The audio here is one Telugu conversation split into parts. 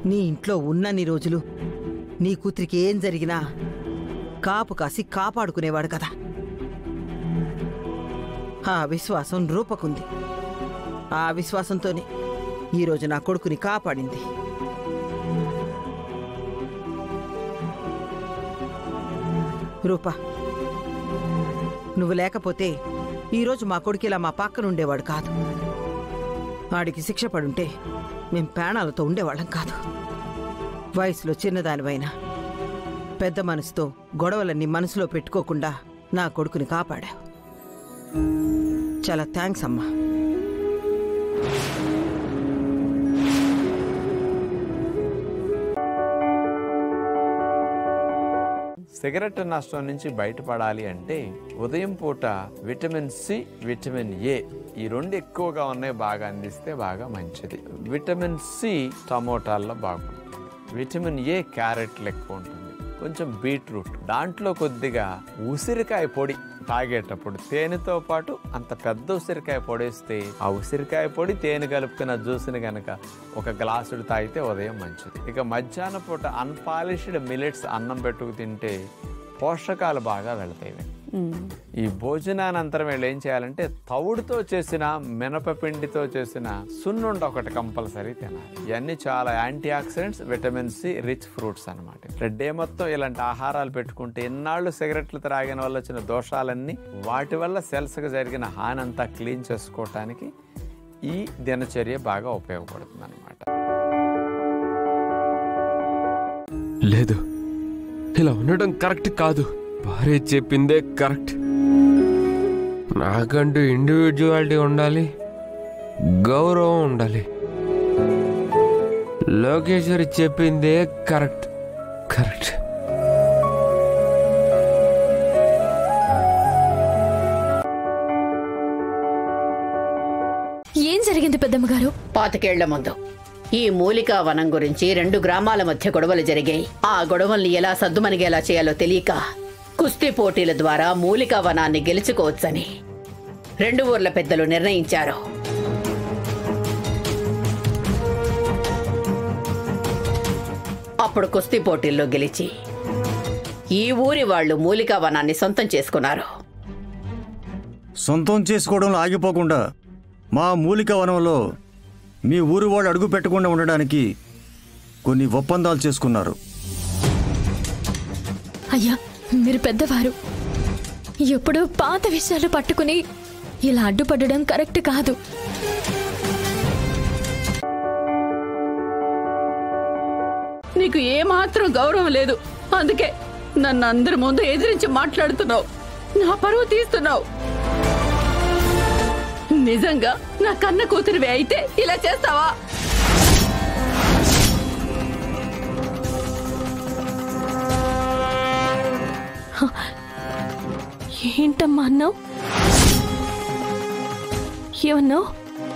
నీ ఇంట్లో ఉన్నన్ని రోజులు నీ కూతురికి ఏం జరిగినా కాపు కాసి కాపాడుకునేవాడు కదా ఆ విశ్వాసం రూపకుంది ఆ విశ్వాసంతోనే ఈరోజు నా కొడుకుని కాపాడింది రూపా నువ్వు లేకపోతే ఈరోజు మా కొడుకు ఇలా మా పక్కన ఉండేవాడు కాదు వాడికి శిక్ష పడుంటే మేం ప్రాణాలతో ఉండేవాళ్ళం కాదు వయసులో చిన్నదానివైనా పెద్ద మనసుతో గొడవలన్నీ మనసులో పెట్టుకోకుండా నా కొడుకుని కాపాడావు చాలా థ్యాంక్స్ అమ్మా సిగరెట్ నష్టం నుంచి బయటపడాలి అంటే ఉదయం పూట విటమిన్ సి విటమిన్ ఏ ఈ రెండు ఎక్కువగా ఉన్నాయి బాగా అందిస్తే బాగా మంచిది విటమిన్ సి టమోటాల్లో బాగుంటుంది విటమిన్ ఏ క్యారెట్లు ఎక్కువ ఉంటుంది కొంచెం బీట్రూట్ దాంట్లో కొద్దిగా ఉసిరికాయ పొడి తాగేటప్పుడు తేనెతో పాటు అంత పెద్ద ఉసిరికాయ పొడేస్తే ఆ ఉసిరికాయ పొడి తేనె కలుపుకున్న జ్యూస్ని గనక ఒక గ్లాసుడు తాగితే ఉదయం మంచిది ఇక మధ్యాహ్న పూట అన్పాలిష్డ్ మిలెట్స్ అన్నం పెట్టుకు తింటే పోషకాలు బాగా వెళతాయి ఈ భోజనానంతరం వీళ్ళు ఏం చేయాలంటే తవుడుతో చేసిన మినపపిండితో చేసిన సున్నుండ ఒకటి కంపల్సరీ తినాలి ఇవన్నీ చాలా anti oxidants vitamin C rich fruits అనమాట డే మొత్తం ఇలాంటి ఆహారాలు పెట్టుకుంటే ఎన్నాళ్ళు సిగరెట్లు త్రాగిన వల్ల వచ్చిన దోషాలన్నీ వాటి వల్ల సెల్స్కి జరిగిన హాని అంతా క్లీన్ చేసుకోవటానికి ఈ దినచర్య బాగా ఉపయోగపడుతుంది అనమాట లేదు ఇలా ఉండడం కరెక్ట్ కాదు భార్య చెప్పిందే కరెక్ట్ నాకంటూ ఇండివిజువాలిటీ ఉండాలి గౌరవం ఉండాలి లోకేశ్వరి చెప్పిందే కరెక్ట్ కరెక్ట్ ఏం జరిగింది పెద్దమ్మ గారు పాతికేళ్ల ముందు ఈ మూలికా వనం గురించి రెండు గ్రామాల మధ్య గొడవలు జరిగాయి ఆ గొడవల్ని ఎలా సద్దుమణిగేలా చేయాలో తెలియక కుస్తీ పోటీల ద్వారా మూలికా వనాన్ని గెలుచుకోవచ్చని రెండు ఊర్ల పెద్దలు నిర్ణయించారు అప్పుడు కుస్తీ పోటీల్లో గెలిచి ఈ ఊరి వాళ్ళు మూలికా వనాన్ని సొంతం చేసుకున్నారు సొంతం చేసుకోవడంలో ఆగిపోకుండా మా మూలిక వనంలో మీ ఊరి వాళ్ళు అడుగు పెట్టకుండా ఉండడానికి కొన్ని ఒప్పందాలు చేసుకున్నారు అయ్యా మీరు పెద్దవారు ఎప్పుడు పాత విషయాలు పట్టుకుని ఇలా అడ్డుపడడం కరెక్ట్ కాదు నీకు ఏమాత్రం గౌరవం లేదు అందుకే నన్ను అందరి ముందు ఎదిరించి మాట్లాడుతున్నావు నా పరువు తీస్తున్నావు నిజంగా నా కన్న కూతురివి అయితే ఇలా చేస్తావా ఏంటమ్మా అన్నావు ఏమన్నావు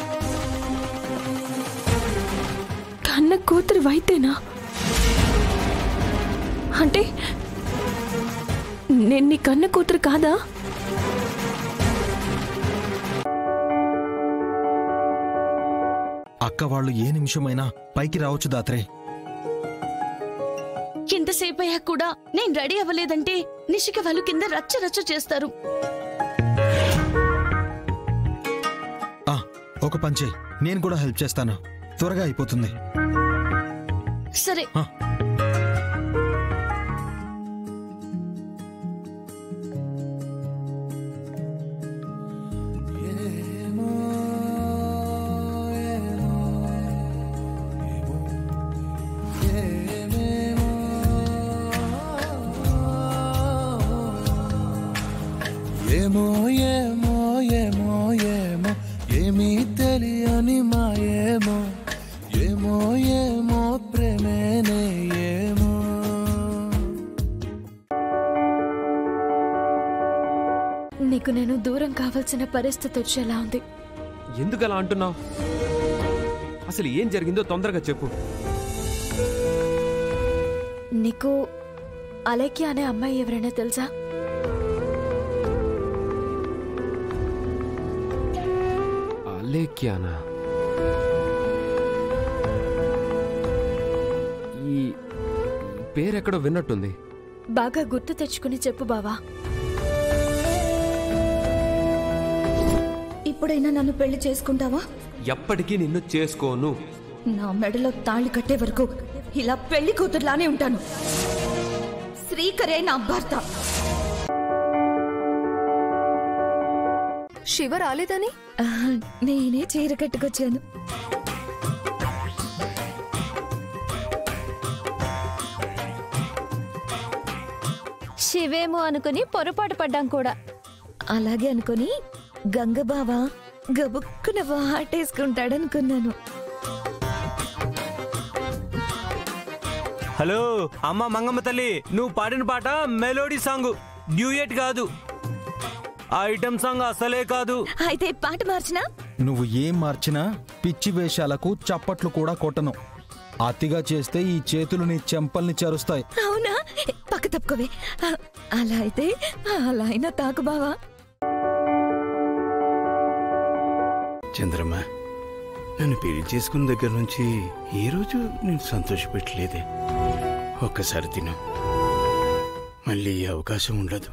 కన్న కూతురు వైతేనా అంటే నేను నీ కన్న కూతురు కాదా అక్క వాళ్ళు ఏ నిమిషమైనా పైకి రావచ్చు దాత్రే ఎంతసేపు అయ్యా కూడా నేను రెడీ అవ్వలేదంటే నిషిక వాళ్ళు కింద రచ్చ రచ్చ చేస్తారు ఆ ఒక పంచే నేను కూడా హెల్ప్ చేస్తాను త్వరగా అయిపోతుంది సరే ఆ. ఏమో ఏమో ఏమో ఏమో ఏమీ తెలియని మాయేమో ఏమో ఏమో ప్రేమేనే ఏమో నీకు నేను దూరం కావాల్సిన పరిస్థితి వచ్చేలా ఉంది ఎందుకు అలా అంటున్నావు అసలు ఏం జరిగిందో తొందరగా చెప్పు నీకు అలేఖ్య అనే అమ్మాయి ఎవరైనా తెలుసా అలేఖ్యానా పేరెక్కడో విన్నట్టుంది బాగా గుర్తు తెచ్చుకుని చెప్పు బావా ఇప్పుడైనా నన్ను పెళ్లి చేసుకుంటావా ఎప్పటికీ నిన్ను చేసుకోను నా మెడలో తాళి కట్టే వరకు ఇలా పెళ్లి కూతురులానే ఉంటాను శ్రీకరే నా భర్త శివ రాలేదని నేనే చీర కట్టుకొచ్చాను శివేమో అనుకుని పొరపాటు పడ్డాం కూడా అలాగే అనుకుని గంగబావ గబుక్కున వాటేసుకుంటాడనుకున్నాను హలో అమ్మ మంగమ్మ తల్లి నువ్వు పాడిన పాట మెలోడీ సాంగ్ డ్యూయట్ కాదు ఆ ఐటమ్ సాంగ్ అసలే కాదు అయితే పాట మార్చినా నువ్వు ఏం మార్చినా పిచ్చి వేషాలకు చప్పట్లు కూడా కొట్టను అతిగా చేస్తే ఈ చేతులు నీ చెంపల్ని చరుస్తాయి అవునా పక్క తప్పుకోవే ఆ, అలా అయితే అలా అయినా తాకు బావా చంద్రమ్మ నన్ను పెళ్లి చేసుకున్న దగ్గర నుంచి ఏ రోజు నేను సంతోషపెట్టలేదే ఒక్కసారి తిను మళ్ళీ ఈ అవకాశం ఉండదు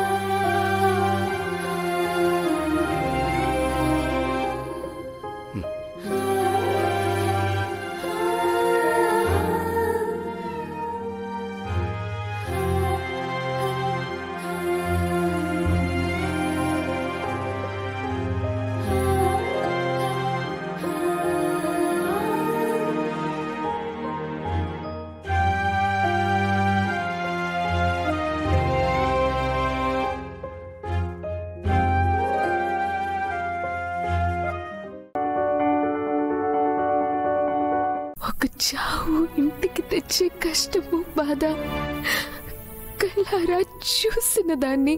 ఒక చావు ఇంటికి తెచ్చే కష్టము బాధ కళ్ళారా చూసిన దాన్ని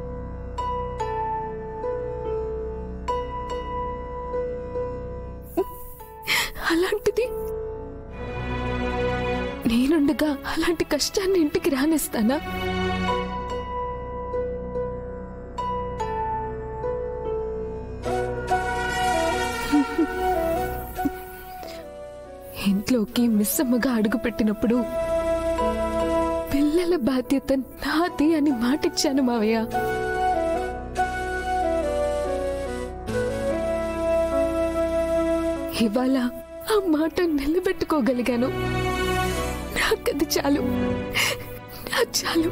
అలాంటిది నేనుండగా అలాంటి కష్టాన్ని ఇంటికి రానిస్తానా ఇంట్లోకి మిస్సమ్మగా అడుగుపెట్టినప్పుడు పిల్లల బాధ్యత నాది అని మాటిచ్చాను మావయ్య ఇవాళ ఆ మాట నిలబెట్టుకోగలిగాను నాకది చాలు నా చాలు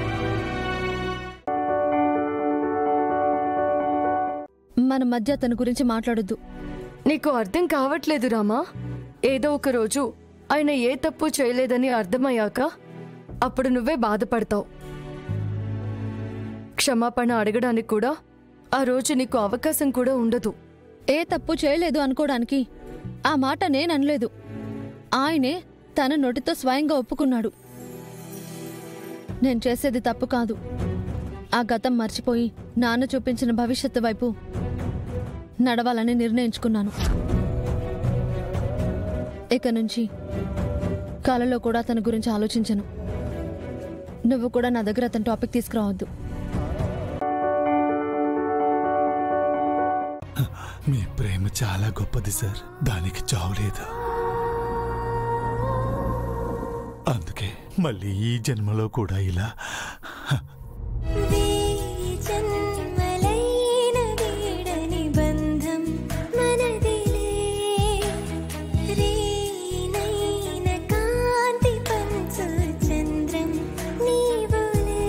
మన మధ్య అతని గురించి మాట్లాడొద్దు నీకు అర్థం కావట్లేదు రామా ఏదో ఒక రోజు ఆయన ఏ తప్పు చేయలేదని అర్థమయ్యాక అప్పుడు నువ్వే బాధపడతావు క్షమాపణ అడగడానికి కూడా ఆ రోజు నీకు అవకాశం కూడా ఉండదు ఏ తప్పు చేయలేదు అనుకోవడానికి ఆ మాట నేను అనలేదు ఆయనే తన నోటితో స్వయంగా ఒప్పుకున్నాడు నేను చేసేది తప్పు కాదు ఆ గతం మర్చిపోయి నాన్న చూపించిన భవిష్యత్తు వైపు నడవాలని నిర్ణయించుకున్నాను ఇక నుంచి కలలో కూడా తన గురించి ఆలోచించను నువ్వు కూడా నా దగ్గర అతని టాపిక్ తీసుకురావద్దు మీ ప్రేమ చాలా గొప్పది సార్ దానికి చావులేదు అందుకే మళ్ళీ ఈ జన్మలో కూడా ఇలా జన్మలైన వీడని బంధం మనదిలే రీనైన కాంతి పంచు చంద్రం నీవులే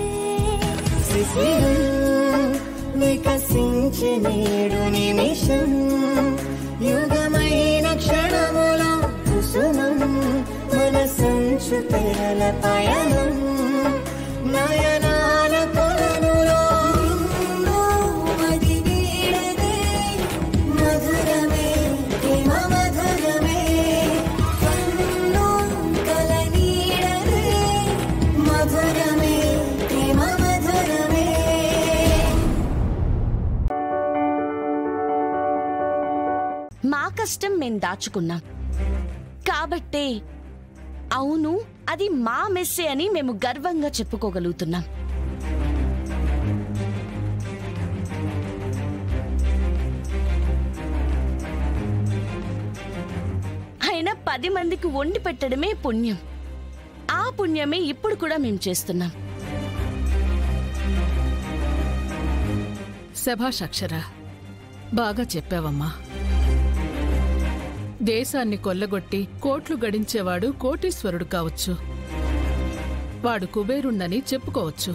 వికసించి నేడు నిమిషం యుగమైన క్షణములో కుసుమం మన సంచు తెరల పయనం నయనాల కొలనులో నిన్నో మది వీడదే మధురమే ప్రేమ మధురమే కన్ను కల నీడదే మధురమే ప్రేమ మధురమే మా కష్టం మేం దాచుకున్నాం కాబట్టే అవును అది మా మెస్సే అని మేము గర్వంగా చెప్పుకోగలుగుతున్నాం అయినా పది మందికి వండి పెట్టడమే పుణ్యం ఆ పుణ్యమే ఇప్పుడు కూడా మేము చేస్తున్నాం శభాష్ అక్షర బాగా చెప్పావమ్మా దేశాన్ని కొల్లగొట్టి కోట్లు గడించేవాడు కోటీశ్వరుడు కావచ్చు వాడు కుబేరుణ్ణని చెప్పుకోవచ్చు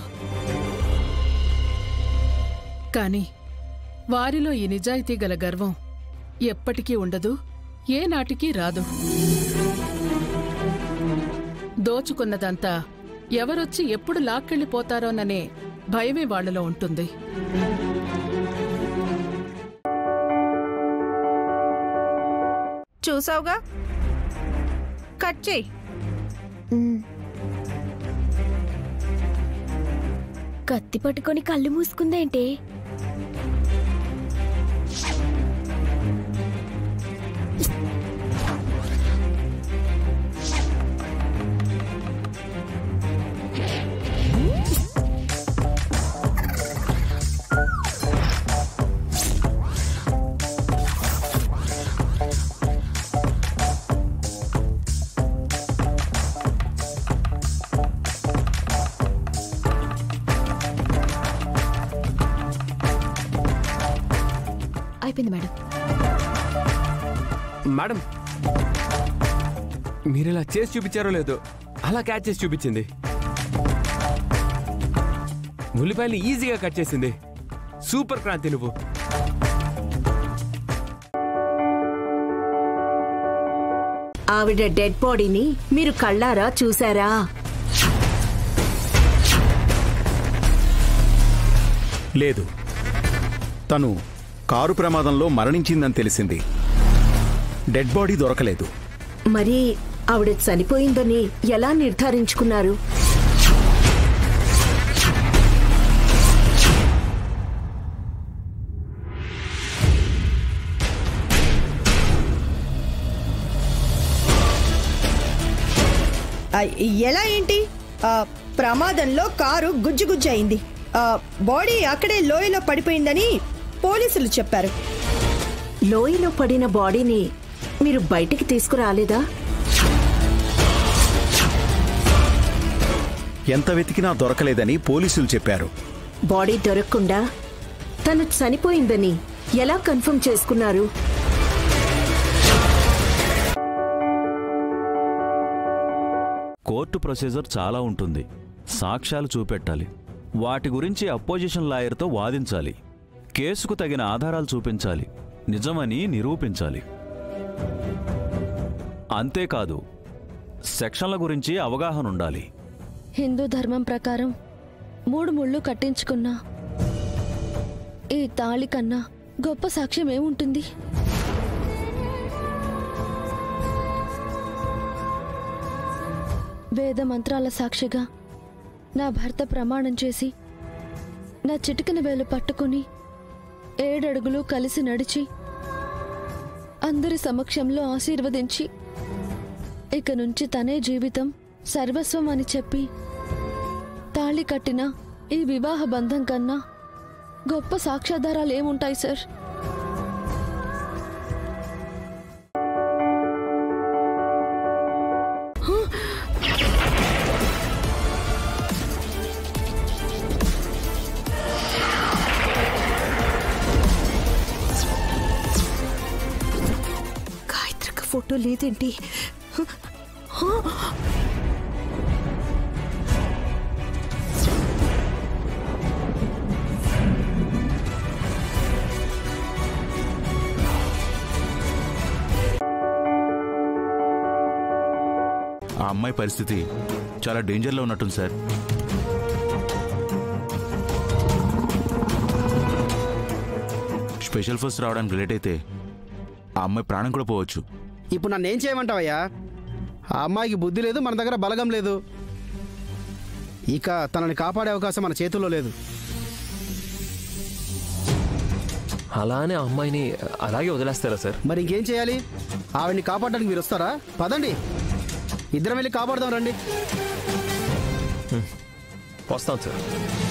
కాని వారిలో ఈ నిజాయితీ గల గర్వం ఎప్పటికీ ఉండదు ఏ నాటికి రాదు దోచుకున్నదంతా ఎవరొచ్చి ఎప్పుడు లాక్కెళ్ళిపోతారోననే భయమే వాళ్లలో ఉంటుంది చూసావుగా కట్ చేయి కత్తి పట్టుకొని కళ్ళు మూసుకుందేంటే అయిపోయింది మేడం మేడం మీరు ఇలా చేసి చూపించారో లేదో అలా క్యాచ్ చేసి చూపించింది ఉల్లిపాయలు ఈజీగా కట్ చేసింది సూపర్ క్రాంతి నువ్వు ఆవిడ డెడ్ బాడీని మీరు కళ్ళారా చూసారా లేదు తను కారు ప్రమాదంలో మరణించిందని తెలిసింది డెడ్ బాడీ దొరకలేదు మరి ఆవిడ చనిపోయిందని ఎలా నిర్ధారించుకున్నారు ఆ, ఎలా ఏంటి ఆ, ప్రమాదంలో కారు గుజ్జు గుజ్జు అయింది ఆ, బాడీ అక్కడే లోయలో పడిపోయిందని పోలీసులు చెప్పారు లోయలో పడిన బాడీని మీరు బయటికి తీసుకురాలేదా ఎంత వెతికినా దొరకలేదని పోలీసులు చెప్పారు బాడీ దొరకకుండా తను చనిపోయిందని ఎలా కన్ఫర్మ్ చేసుకున్నారు కోర్టు ప్రొసీజర్ చాలా ఉంటుంది సాక్ష్యాలు చూపెట్టాలి వాటి గురించి అపోజిషన్ లాయర్తో వాదించాలి కేసుకు తగిన ఆధారాలు చూపించాలి నిజమని నిరూపించాలి అంతేకాదు సెక్షన్ల గురించి అవగాహన ఉండాలి హిందూ ధర్మం ప్రకారం మూడు ముళ్ళు కట్టించుకున్నా ఈ తాళి కన్నా గొప్ప సాక్ష్యం ఏముంటుంది వేద మంత్రాల సాక్షిగా నా భర్త ప్రమాణం చేసి నా చిటికిన వేలు పట్టుకుని ఏడడుగులు కలిసి నడిచి అందరి సమక్షంలో ఆశీర్వదించి ఇక నుంచి తనే జీవితం సర్వస్వం అని చెప్పి తాళి కట్టిన ఈ వివాహ బంధం కన్నా గొప్ప సాక్ష్యాధారాలు ఏముంటాయి సార్ గాయత్రికి ఫోటో లేదేంటి హ? ఆ అమ్మాయి పరిస్థితి చాలా డేంజర్లో ఉన్నట్టుంది సార్ స్పెషల్ ఫోర్స్ రావడానికి లేట్ అయితే ఆ అమ్మాయి ప్రాణం కూడా పోవచ్చు ఇప్పుడు నన్ను ఏం చేయమంటావయ్యా ఆ అమ్మాయికి బుద్ధి లేదు మన దగ్గర బలగం లేదు ఇక తనని కాపాడే అవకాశం మన చేతుల్లో లేదు అలానే ఆ అమ్మాయిని అలాగే వదిలేస్తారా సార్ మరి ఇంకేం చేయాలి ఆవిడ్ని కాపాడడానికి మీరు వస్తారా పదండి ఇద్దరం వెళ్ళి కాపాడదాం రండి వస్తాం సార్